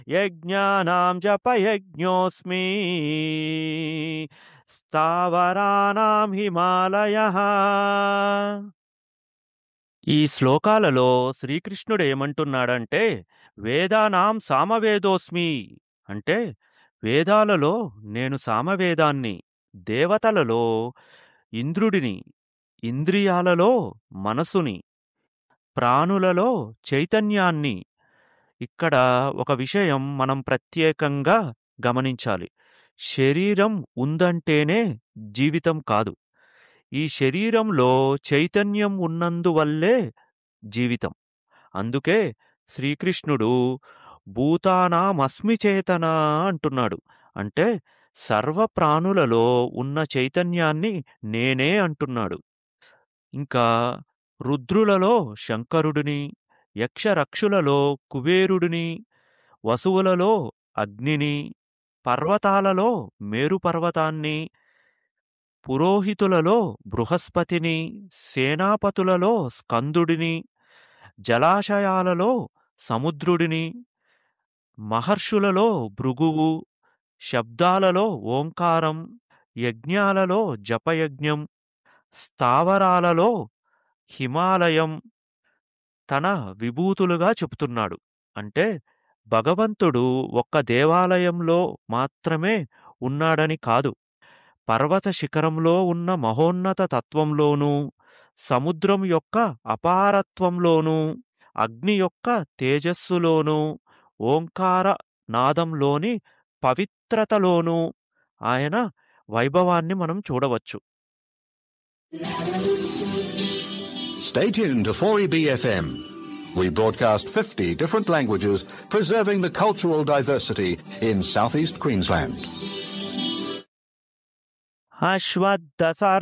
యజ్ఞానాం జపయజ్ఞోస్మి స్థావరానాం హిమాలయ ఈ శ్లోకాలలో శ్రీకృష్ణుడు ఏమంటున్నాడంటే వేదానాం సామవేదోస్మి అంటే వేదాలలో నేను సామవేదాన్ని దేవతలలో ఇంద్రుడిని ఇంద్రియాలలో మనసుని ప్రాణులలో చైతన్యాన్ని ఇక్కడ ఒక విషయం మనం ప్రత్యేకంగా గమనించాలి శరీరం ఉందంటేనే జీవితం కాదు ఈ శరీరంలో చైతన్యం ఉన్నందువల్లే జీవితం అందుకే శ్రీకృష్ణుడు భూతానామస్మి చేతన అంటున్నాడు అంటే సర్వ ప్రాణులలో ఉన్న చైతన్యాన్ని నేనే అంటున్నాడు ఇంకా రుద్రులలో శంకరుడిని యక్షరక్షులలో కుబేరుడిని వసువులలో అగ్నిని పర్వతాలలో మేరు పర్వతాన్ని పురోహితులలో బృహస్పతిని సేనాపతులలో స్కందుడిని జలాశయాలలో సముద్రుడిని మహర్షులలో భృగువు శబ్దాలలో ఓంకారం యజ్ఞాలలో జపయజ్ఞం స్థావరాలలో హిమాలయం తన విభూతులుగా చెబుతున్నాడు అంటే భగవంతుడు ఒక్క దేవాలయంలో మాత్రమే ఉన్నాడని కాదు పర్వత శిఖరంలో ఉన్న మహోన్నత తత్వంలోనూ సముద్రం యొక్క అపారత్వంలోనూ అగ్ని యొక్క తేజస్సులోనూ ఓంకార నాదంలోని పవిత్రతలోనూ ఆయన వైభవాన్ని మనం చూడవచ్చు Stay tuned to 4EBFM. We broadcast 50 different languages, preserving the cultural diversity in southeast Queensland. అశ్వత్థ